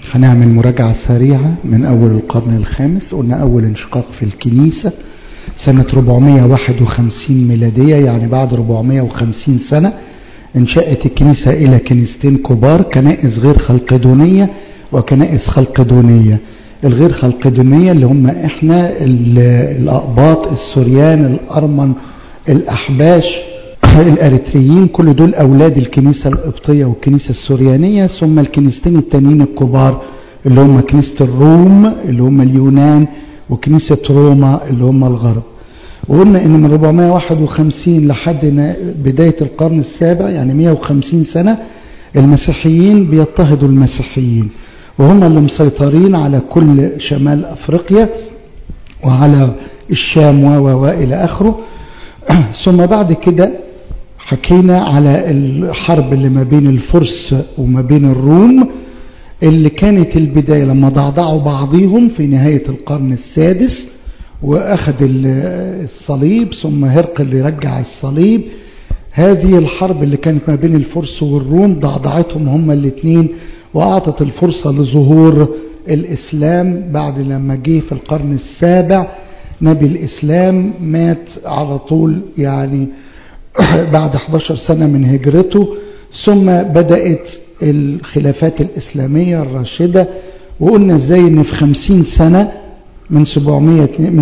هنعمل مراجعة سريعة من أول القرن الخامس قلنا أول انشقاق في الكنيسة سنة 451 ميلادية يعني بعد 450 سنة انشأت الكنيسة إلى كنيستين كبار كنائس غير خلقدونية وكنائس خلقدونية الغير خلقدونية اللي هم احنا الأقباط السوريان الأرمن الأحباش الأريتريين كل دول أولاد الكنيسة القبطية والكنيسة السوريانية ثم الكنيستين التانيين الكبار اللي هم كنيسة الروم اللي هم اليونان وكنيسة روما اللي هم الغرب وقلنا ان من 451 لحد بداية القرن السابع يعني 150 سنة المسيحيين بيضطهدوا المسيحيين وهم اللي مسيطرين على كل شمال افريقيا وعلى الشام و الى اخره ثم بعد كده حكينا على الحرب اللي ما بين الفرس وما بين الروم اللي كانت البداية لما ضعضعوا بعضهم في نهاية القرن السادس واخذ الصليب ثم هرقل يرجع الصليب هذه الحرب اللي كانت ما بين الفرس والروم ضعضعتهم هما الاثنين واعطت الفرصة لظهور الاسلام بعد لما جه في القرن السابع نبي الاسلام مات على طول يعني بعد 11 سنة من هجرته ثم بدأت الخلافات الإسلامية الراشدة وقلنا ازاي ان في 50 سنة من 700 من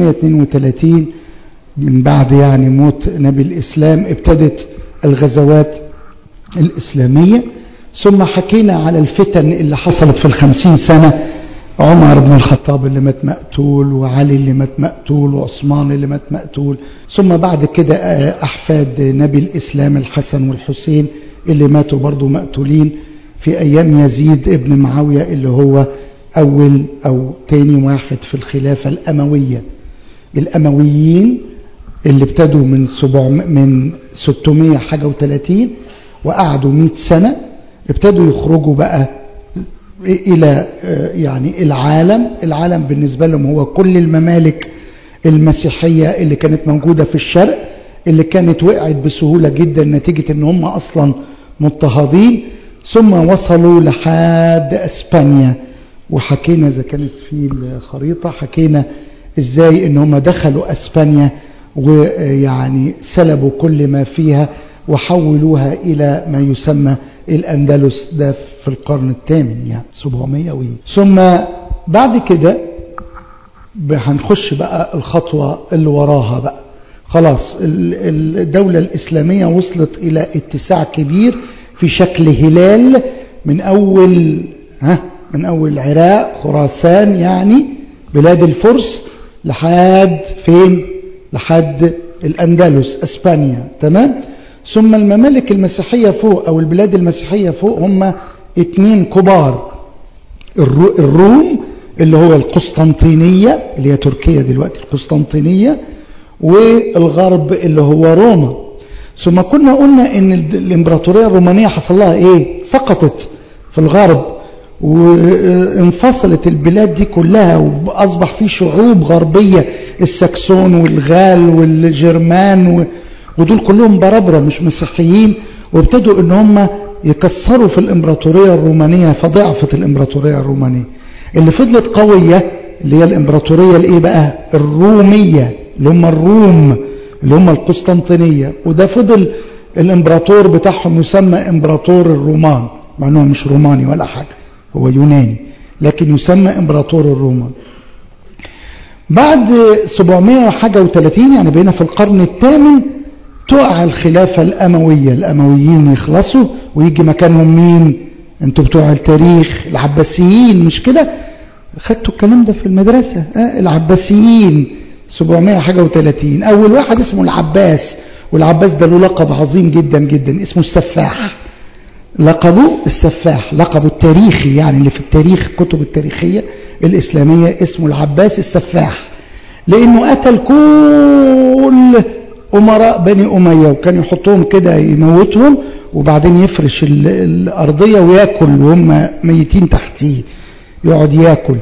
632 من بعد يعني موت نبي الإسلام ابتدت الغزوات الإسلامية ثم حكينا على الفتن اللي حصلت في الخمسين سنة عمر بن الخطاب اللي مات مقتول وعلي اللي مات مقتول وعثمان اللي مات مقتول ثم بعد كده أحفاد نبي الإسلام الحسن والحسين اللي ماتوا برضو مقتولين في أيام يزيد ابن معاوية اللي هو أول أو تاني واحد في الخلافة الأموية الأمويين اللي ابتدوا من, من 600 حاجة وثلاثين وقعدوا 100 سنة ابتدوا يخرجوا بقى إلى يعني العالم العالم بالنسبة لهم هو كل الممالك المسيحية اللي كانت موجودة في الشرق اللي كانت وقعت بسهولة جدا نتيجة ان هم اصلا مضطهدين ثم وصلوا لحد اسبانيا وحكينا اذا كانت في الخريطة حكينا ازاي ان هم دخلوا اسبانيا ويعني سلبوا كل ما فيها وحولوها الى ما يسمى الاندلس ده في القرن الثامن يعني 700 وي ثم بعد كده هنخش بقى الخطوة اللي وراها بقى خلاص الدولة الإسلامية وصلت إلى اتساع كبير في شكل هلال من أول ها من أول العراق خراسان يعني بلاد الفرس لحد فين لحد الأندلس أسبانيا تمام ثم الممالك المسيحية فوق أو البلاد المسيحية فوق هم اتنين كبار الروم اللي هو القسطنطينية اللي هي تركيا دلوقتي القسطنطينية والغرب اللي هو روما ثم كنا قلنا ان الامبراطورية الرومانية حصل لها ايه سقطت في الغرب وانفصلت البلاد دي كلها واصبح في شعوب غربية السكسون والغال والجرمان ودول كلهم بربرة مش مسيحيين وابتدوا ان هم يكسروا في الامبراطورية الرومانية فضعفت الامبراطورية الرومانية اللي فضلت قوية اللي هي الامبراطورية الايه بقى الرومية اللي هم الروم اللي هم القسطنطينية وده فضل الامبراطور بتاعهم يسمى امبراطور الرومان مع انه مش روماني ولا حاجة هو يوناني لكن يسمى امبراطور الرومان بعد 700 وحاجة و30 يعني بقينا في القرن الثامن تقع الخلافة الأموية الأمويين يخلصوا ويجي مكانهم مين انتوا بتوع التاريخ العباسيين مش كده خدتوا الكلام ده في المدرسة اه العباسيين 700 حاجة و30 أول واحد اسمه العباس والعباس ده له لقب عظيم جدا جدا اسمه السفاح لقبه السفاح لقبه التاريخي يعني اللي في التاريخ الكتب التاريخية الإسلامية اسمه العباس السفاح لأنه قتل كل أمراء بني أمية وكان يحطهم كده يموتهم وبعدين يفرش الأرضية ويأكل وهم ميتين تحتيه يقعد يأكل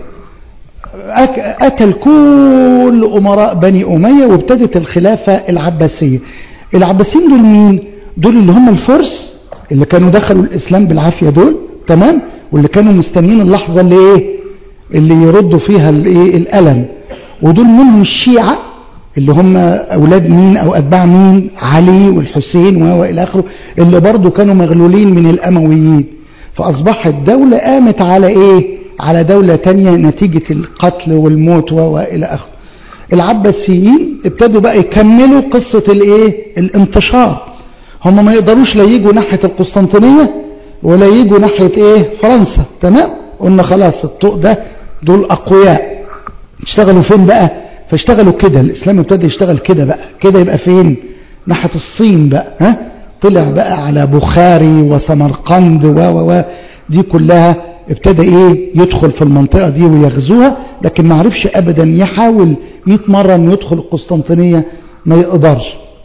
أكل كل أمراء بني أمية وابتدت الخلافة العباسية العباسيين دول مين؟ دول اللي هم الفرس اللي كانوا دخلوا الإسلام بالعافية دول تمام واللي كانوا مستنيين اللحظة اللي ايه اللي يردوا فيها الايه الألم ودول منهم الشيعة اللي هم أولاد مين أو أتباع مين علي والحسين وإلى آخره اللي برضو كانوا مغلولين من الأمويين فأصبحت دولة قامت على إيه على دولة تانية نتيجة القتل والموت وإلى آخره العباسيين ابتدوا بقى يكملوا قصة الايه الانتشار هم ما يقدروش لا يجوا ناحية القسطنطينية ولا يجوا ناحية ايه فرنسا تمام قلنا خلاص الطوق ده دول اقوياء اشتغلوا فين بقى فاشتغلوا كده الاسلام ابتدى يشتغل كده بقى كده يبقى فين ناحية الصين بقى ها طلع بقى على بخاري وسمرقند و و دي كلها ابتدى ايه يدخل في المنطقة دي ويغزوها لكن ما عرفش ابدا يحاول 100 مرة انه يدخل القسطنطينية ما يقدرش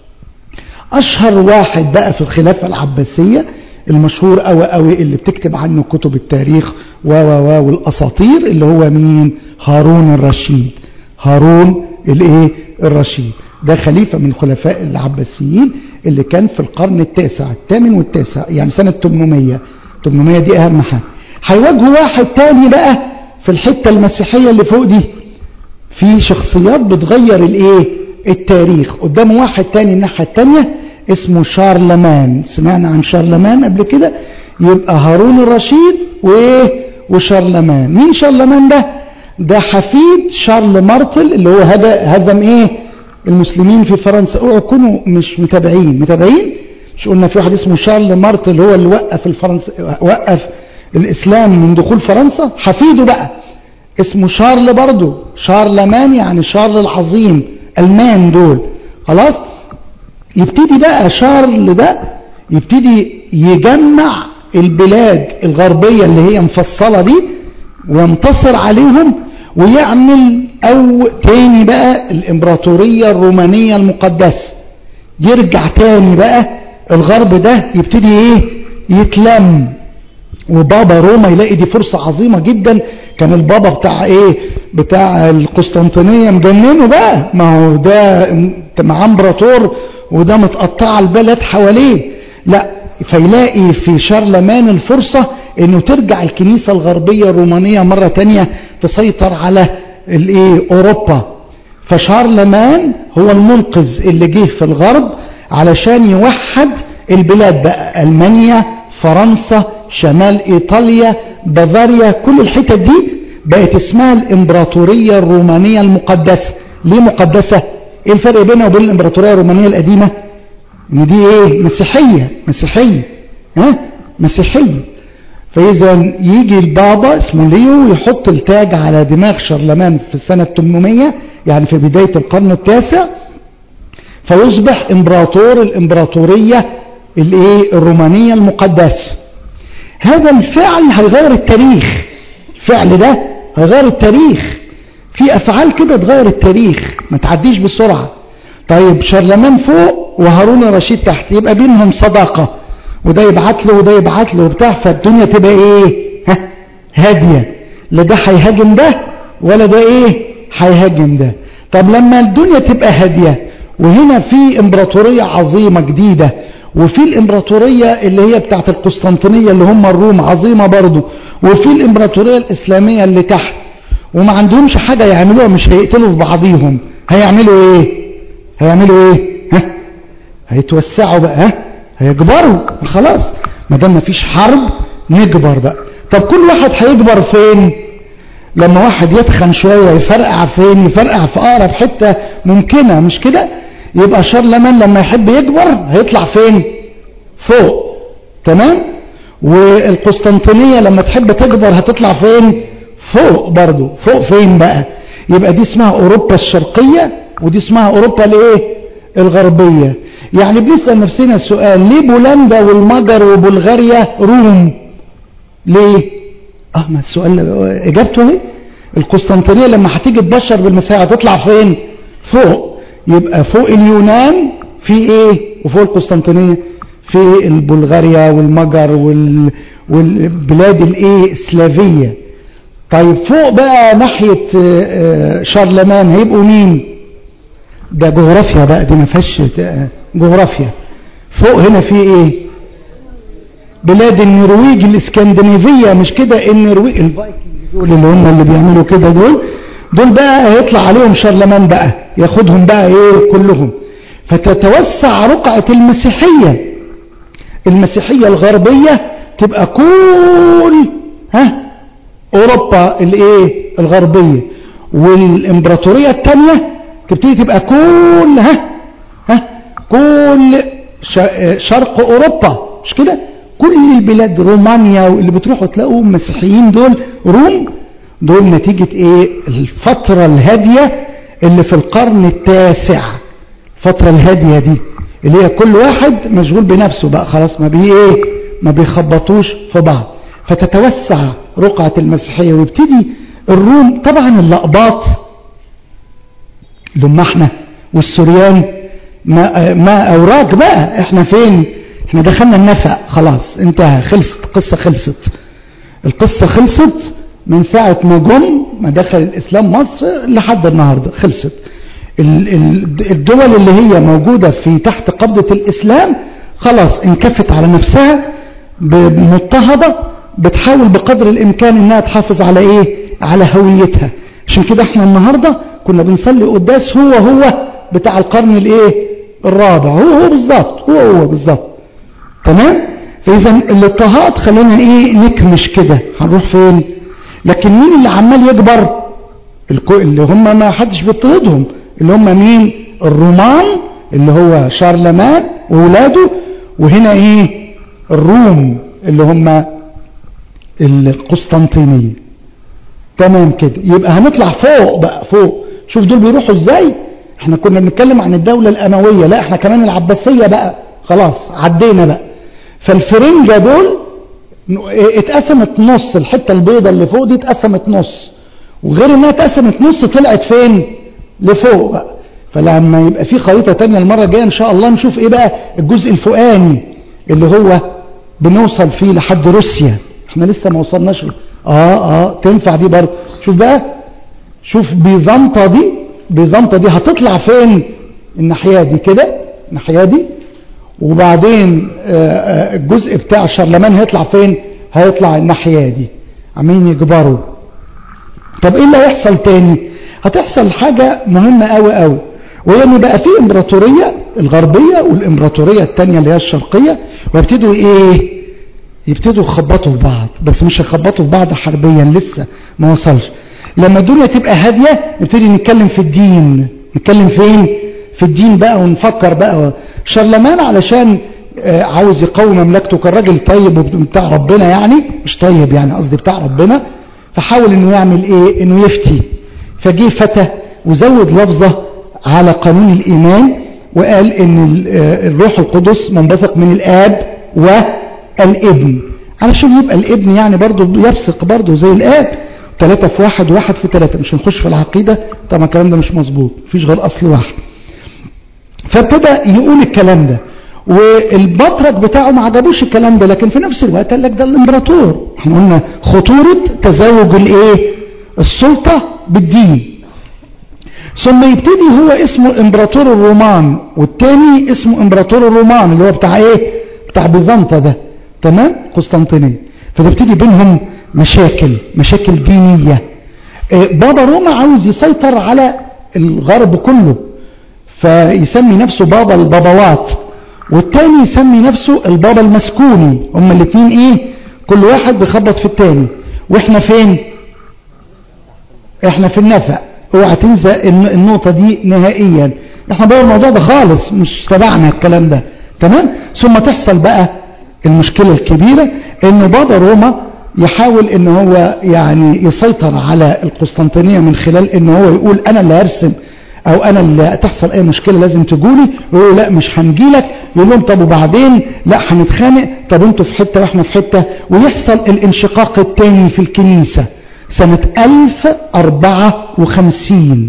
اشهر واحد بقى في الخلافة العباسية المشهور قوي قوي اللي بتكتب عنه كتب التاريخ و و و والاساطير اللي هو مين هارون الرشيد هارون الايه الرشيد ده خليفة من خلفاء العباسيين اللي كان في القرن التاسع الثامن والتاسع يعني سنة 800 800 دي اهم حاجة هيواجهوا واحد تاني بقى في الحتة المسيحية اللي فوق دي في شخصيات بتغير الايه التاريخ قدامه واحد تاني الناحية التانية اسمه شارلمان سمعنا عن شارلمان قبل كده يبقى هارون الرشيد وايه وشارلمان مين شارلمان ده ده حفيد شارل مارتل اللي هو هزم ايه المسلمين في فرنسا اوعوا كونوا مش متابعين متابعين مش قلنا في واحد اسمه شارل مارتل هو اللي وقف الفرنس وقف الاسلام من دخول فرنسا حفيده بقى اسمه شارل برضو شارلمان يعني شارل العظيم المان دول خلاص يبتدي بقى شارل ده يبتدي يجمع البلاد الغربية اللي هي مفصلة دي وينتصر عليهم ويعمل او تاني بقى الامبراطورية الرومانية المقدسة يرجع تاني بقى الغرب ده يبتدي ايه يتلم وبابا روما يلاقي دي فرصة عظيمة جدا كان البابا بتاع ايه بتاع القسطنطينية مجننه بقى ما هو ده مع امبراطور وده متقطع البلد حواليه لا فيلاقي في شارلمان الفرصة انه ترجع الكنيسة الغربية الرومانية مرة تانية تسيطر على الايه اوروبا فشارلمان هو المنقذ اللي جه في الغرب علشان يوحد البلاد بقى المانيا فرنسا شمال ايطاليا بافاريا كل الحتت دي بقت اسمها الامبراطورية الرومانية المقدسة ليه مقدسة ايه الفرق بينها وبين الامبراطورية الرومانية القديمة ان دي ايه مسيحية مسيحية ها مسيحية فاذا يجي البابا اسمه ليو يحط التاج على دماغ شارلمان في سنة 800 يعني في بداية القرن التاسع فيصبح امبراطور الامبراطورية الايه الرومانية المقدسة هذا الفعل هيغير التاريخ الفعل ده هيغير التاريخ في افعال كده تغير التاريخ ما تعديش بسرعة طيب شارلمان فوق وهارون الرشيد تحت يبقى بينهم صداقة وده يبعت له وده يبعت له وبتاع فالدنيا تبقى ايه ها هادية لا ده هيهاجم ده ولا ده ايه هيهاجم ده طب لما الدنيا تبقى هادية وهنا في امبراطورية عظيمة جديدة وفي الامبراطورية اللي هي بتاعت القسطنطينية اللي هم الروم عظيمة برضو وفي الامبراطورية الاسلامية اللي تحت وما عندهمش حاجة يعملوها مش هيقتلوا في بعضيهم هيعملوا ايه هيعملوا ايه ها هيتوسعوا بقى ها هيكبروا خلاص ما دام مفيش حرب نكبر بقى طب كل واحد هيكبر فين لما واحد يتخن شوية يفرقع فين يفرقع في اقرب حتة ممكنة مش كده يبقى شارلمان لما يحب يكبر هيطلع فين فوق تمام والقسطنطينية لما تحب تكبر هتطلع فين فوق برضو فوق فين بقى يبقى دي اسمها اوروبا الشرقية ودي اسمها اوروبا الايه الغربية يعني بنسأل نفسنا السؤال ليه بولندا والمجر وبلغاريا روم ليه اه ما السؤال اجابته اهي القسطنطينية لما هتيجي تبشر بالمسيح هتطلع فين فوق يبقى فوق اليونان في ايه وفوق القسطنطينية في البلغاريا والمجر وال... والبلاد الايه السلافية طيب فوق بقى ناحية شارلمان هيبقوا مين ده جغرافيا بقى دي ما فيهاش جغرافيا فوق هنا في ايه بلاد النرويج الاسكندنافية مش كده النرويج الفايكنجز دول اللي هم اللي بيعملوا كده دول دول بقى هيطلع عليهم شارلمان بقى ياخدهم بقى ايه كلهم فتتوسع رقعة المسيحية المسيحية الغربية تبقى كل ها اوروبا الايه الغربية والامبراطورية التانية تبتدي تبقى كل ها ها كل شرق اوروبا مش كده كل البلاد رومانيا واللي بتروحوا تلاقوا مسيحيين دول روم دول نتيجة ايه الفترة الهادية اللي في القرن التاسع الفترة الهادية دي اللي هي كل واحد مشغول بنفسه بقى خلاص ما بيه ايه ما بيخبطوش في بعض فتتوسع رقعة المسيحية ويبتدي الروم طبعا اللقباط اللي هم احنا والسوريان ما, ما اوراق بقى احنا فين احنا دخلنا النفق خلاص انتهى خلصت القصة خلصت القصة خلصت من ساعة ما جم ما دخل الاسلام مصر لحد النهاردة خلصت الدول اللي هي موجودة في تحت قبضة الاسلام خلاص انكفت على نفسها مضطهدة بتحاول بقدر الامكان انها تحافظ على ايه على هويتها عشان كده احنا النهاردة كنا بنصلي قداس هو هو بتاع القرن الايه الرابع هو هو بالظبط هو هو بالظبط تمام فاذا الاضطهاد خلينا ايه نكمش كده هنروح فين لكن مين اللي عمال يكبر اللي هم ما حدش بيضطهدهم اللي هم مين الرومان اللي هو شارلمان وولاده وهنا ايه الروم اللي هم القسطنطينية تمام كده يبقى هنطلع فوق بقى فوق شوف دول بيروحوا ازاي احنا كنا بنتكلم عن الدولة الاموية لا احنا كمان العباسية بقى خلاص عدينا بقى فالفرنجة دول اتقسمت نص الحتة البيضة اللي فوق دي اتقسمت نص وغير انها اتقسمت نص طلعت فين لفوق بقى فلما يبقى في خريطة تانية المرة الجاية ان شاء الله نشوف ايه بقى الجزء الفوقاني اللي هو بنوصل فيه لحد روسيا احنا لسه ما وصلناش اه اه تنفع دي برضه شوف بقى شوف بيزنطة دي بيزنطة دي هتطلع فين الناحية دي كده الناحية دي وبعدين الجزء بتاع شارلمان هيطلع فين هيطلع الناحية دي عمين يجبروا طب ايه اللي هيحصل تاني هتحصل حاجة مهمة قوي قوي وهي ان بقى في امبراطورية الغربية والامبراطورية التانية اللي هي الشرقية ويبتدوا ايه يبتدوا يخبطوا في بعض بس مش يخبطوا في بعض حربيا لسه ما وصلش لما الدنيا تبقى هادية نبتدي نتكلم في الدين نتكلم فين في الدين بقى ونفكر بقى شارلمان علشان عاوز يقوم مملكته كان راجل طيب بتاع ربنا يعني مش طيب يعني قصدي بتاع ربنا فحاول انه يعمل ايه انه يفتي فجه فتى وزود لفظة على قانون الايمان وقال ان الروح القدس منبثق من الاب والابن علشان يبقى الابن يعني برضه يبصق برضه زي الاب ثلاثة في واحد واحد في ثلاثة مش هنخش في العقيدة طبعا الكلام ده مش مظبوط مفيش غير اصل واحد فابتدى يقول الكلام ده والبطرك بتاعه ما عجبوش الكلام ده لكن في نفس الوقت قال لك ده الامبراطور احنا قلنا خطورة تزاوج الايه السلطة بالدين ثم يبتدي هو اسمه امبراطور الرومان والتاني اسمه امبراطور الرومان اللي هو بتاع ايه بتاع بيزنطة ده تمام قسطنطينية فتبتدي بينهم مشاكل مشاكل دينية بابا روما عاوز يسيطر على الغرب كله فيسمي نفسه بابا البابوات والتاني يسمي نفسه البابا المسكوني هما الاثنين ايه كل واحد بيخبط في التاني واحنا فين احنا في النفق اوعى تنسى النقطة دي نهائيا احنا بقى الموضوع ده خالص مش تبعنا الكلام ده تمام ثم تحصل بقى المشكلة الكبيرة ان بابا روما يحاول ان هو يعني يسيطر على القسطنطينية من خلال ان هو يقول انا اللي هرسم او انا اللي تحصل اي مشكلة لازم تقولي يقولوا لا مش هنجيلك يقول لهم طب وبعدين لا هنتخانق طب انتوا في حتة واحنا في حتة ويحصل الانشقاق التاني في الكنيسة سنة 1054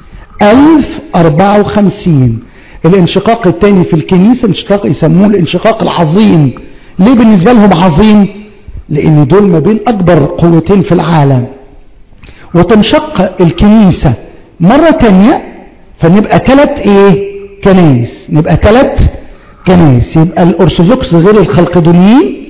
1054 الانشقاق التاني في الكنيسة انشقاق يسموه الانشقاق العظيم ليه بالنسبة لهم عظيم لان دول ما بين اكبر قوتين في العالم وتنشق الكنيسة مرة تانية فنبقى ثلاث ايه كنايس نبقى ثلاث كنايس يبقى الارثوذكس غير الخلقدونيين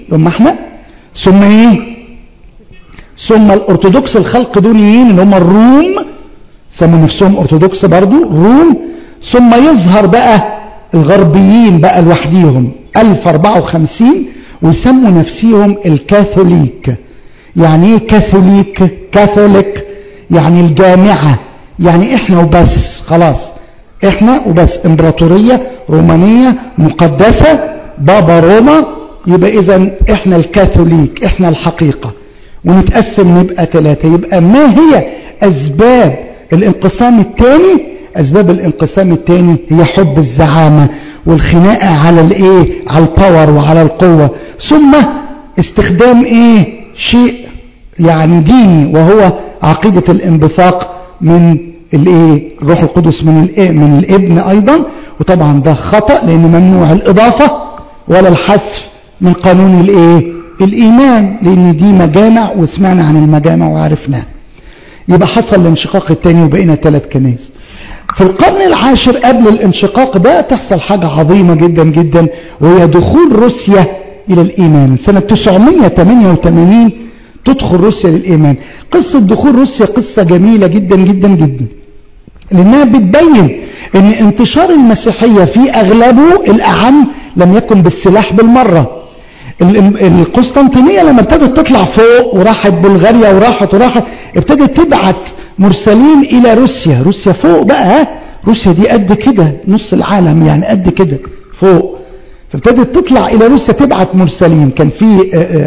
هم احنا ثم ايه ثم الارثوذكس الخلقدونيين اللي هم الروم سموا نفسهم ارثوذكس برضو روم ثم يظهر بقى الغربيين بقى لوحديهم 1054 ويسموا نفسهم الكاثوليك يعني ايه كاثوليك كاثوليك يعني الجامعة يعني احنا وبس خلاص احنا وبس امبراطورية رومانية مقدسة بابا روما يبقى اذا احنا الكاثوليك احنا الحقيقة ونتقسم نبقى ثلاثة يبقى ما هي اسباب الانقسام الثاني اسباب الانقسام الثاني هي حب الزعامة والخناقة على الايه على الباور وعلى القوة ثم استخدام ايه شيء يعني ديني وهو عقيدة الانبثاق من الايه الروح القدس من الايه من الابن ايضا وطبعا ده خطأ لان ممنوع الاضافة ولا الحذف من قانون الايه الايمان لان دي مجامع وسمعنا عن المجامع وعرفناها يبقى حصل الانشقاق الثاني وبقينا ثلاث كنائس في القرن العاشر قبل الانشقاق ده تحصل حاجة عظيمة جدا جدا وهي دخول روسيا الى الايمان سنة 988 تدخل روسيا للايمان قصة دخول روسيا قصة جميلة جدا جدا جدا لانها بتبين ان انتشار المسيحية في اغلبه الاعم لم يكن بالسلاح بالمرة القسطنطينية لما ابتدت تطلع فوق وراحت بلغاريا وراحت وراحت ابتدت تبعت مرسلين الى روسيا روسيا فوق بقى روسيا دي قد كده نص العالم يعني قد كده فوق فابتدت تطلع الى روسيا تبعت مرسلين كان في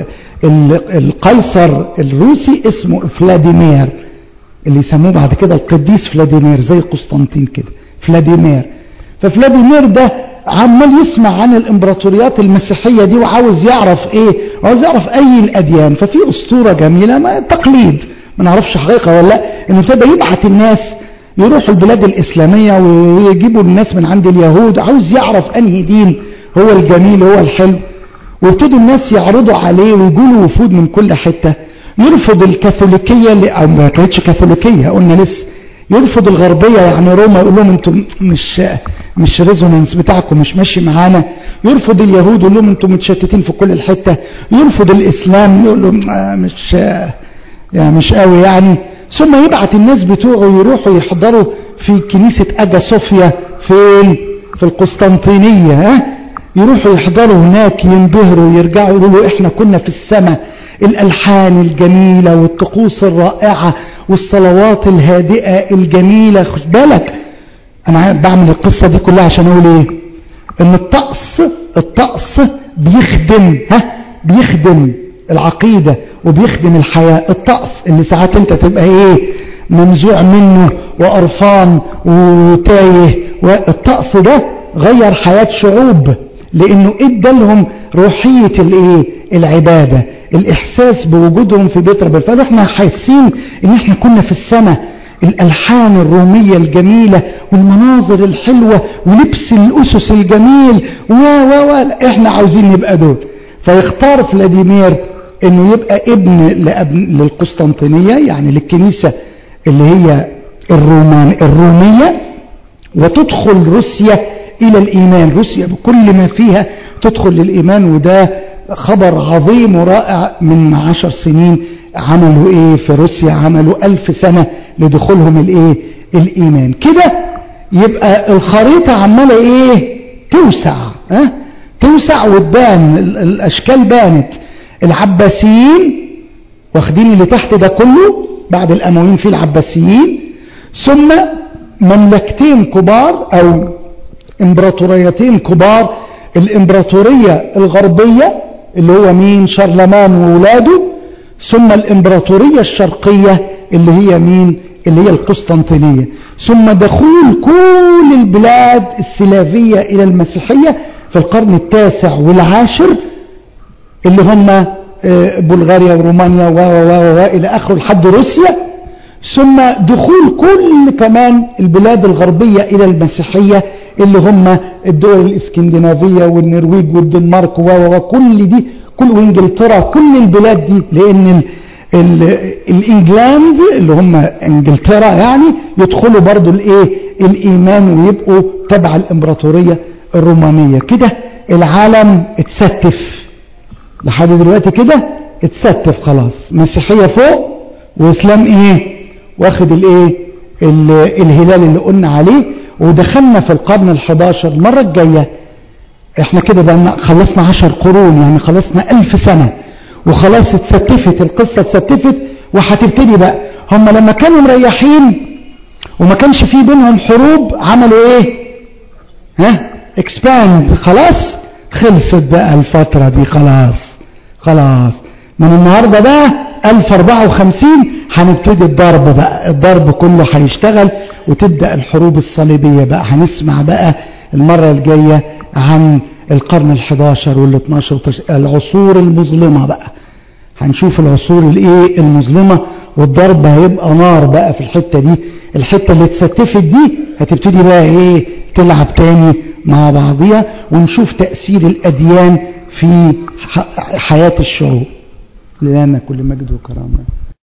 القيصر الروسي اسمه فلاديمير اللي يسموه بعد كده القديس فلاديمير زي قسطنطين كده فلاديمير ففلاديمير ده عمال يسمع عن الامبراطوريات المسيحية دي وعاوز يعرف ايه عاوز يعرف اي الاديان ففي اسطورة جميلة ما تقليد ما نعرفش حقيقة ولا لا انه ابتدى يبعت الناس يروحوا البلاد الاسلامية ويجيبوا الناس من عند اليهود عاوز يعرف انهي دين هو الجميل هو الحلو وابتدوا الناس يعرضوا عليه ويقولوا وفود من كل حتة يرفض الكاثوليكية اللي او ما كانتش كاثوليكية قلنا لسه يرفض الغربية يعني روما يقول لهم انتم مش مش ريزونانس بتاعكم مش ماشي معانا يرفض اليهود يقول لهم انتم متشتتين في كل الحتة يرفض الاسلام يقول لهم آه مش يعني مش قوي يعني ثم يبعت الناس بتوعه يروحوا يحضروا في كنيسة أجا صوفيا فين في القسطنطينية ها يروحوا يحضروا هناك ينبهروا يرجعوا يقولوا احنا كنا في السماء الألحان الجميلة والطقوس الرائعة والصلوات الهادئة الجميلة خد بالك أنا بعمل القصة دي كلها عشان أقول إيه إن الطقس الطقس بيخدم ها بيخدم العقيدة وبيخدم الحياة الطقس اللي ساعات انت تبقى ايه منزوع منه وقرفان وتايه والطقس ده غير حياة شعوب لانه ادى لهم روحية الايه العبادة الاحساس بوجودهم في بيت ربنا فاحنا حاسين ان احنا كنا في السماء الالحان الرومية الجميلة والمناظر الحلوة ولبس الاسس الجميل و و و احنا عاوزين نبقى دول فيختار فلاديمير انه يبقى ابن لأبن للقسطنطينية يعني للكنيسة اللي هي الرومان الرومية وتدخل روسيا الى الايمان روسيا بكل ما فيها تدخل للايمان وده خبر عظيم ورائع من عشر سنين عملوا ايه في روسيا عملوا الف سنة لدخولهم الايه الايمان كده يبقى الخريطة عمالة ايه توسع ها أه؟ توسع وتبان الاشكال بانت العباسيين واخدين اللي تحت ده كله بعد الامويين في العباسيين ثم مملكتين كبار او امبراطوريتين كبار الامبراطورية الغربية اللي هو مين شارلمان وولاده ثم الامبراطورية الشرقية اللي هي مين اللي هي القسطنطينية ثم دخول كل البلاد السلافية الى المسيحية في القرن التاسع والعاشر اللي هم بلغاريا ورومانيا و و و الى اخره لحد روسيا ثم دخول كل كمان البلاد الغربية الى المسيحية اللي هم الدول الاسكندنافية والنرويج والدنمارك و وكل دي كل وانجلترا كل البلاد دي لان ال ال الانجلاند اللي هم انجلترا يعني يدخلوا برضو الايه الايمان ويبقوا تبع الامبراطورية الرومانية كده العالم اتستف لحد دلوقتي كده اتستف خلاص مسيحية فوق واسلام ايه واخد الايه الهلال اللي قلنا عليه ودخلنا في القرن ال11 المرة الجاية احنا كده بقى خلصنا عشر قرون يعني خلصنا الف سنة وخلاص اتستفت القصة اتستفت وهتبتدي بقى هم لما كانوا مريحين وما كانش في بينهم حروب عملوا ايه ها اكسباند خلاص خلصت بقى الفترة دي خلاص خلاص من النهاردة بقى 1054 هنبتدي الضرب بقى الضرب كله هيشتغل وتبدأ الحروب الصليبية بقى هنسمع بقى المرة الجاية عن القرن ال11 وال12 العصور المظلمة بقى هنشوف العصور الايه المظلمة والضرب هيبقى نار بقى في الحتة دي الحتة اللي اتستفت دي هتبتدي بقى ايه تلعب تاني مع بعضيها ونشوف تأثير الأديان في حياة الشعوب لنا كل مجد وكرامة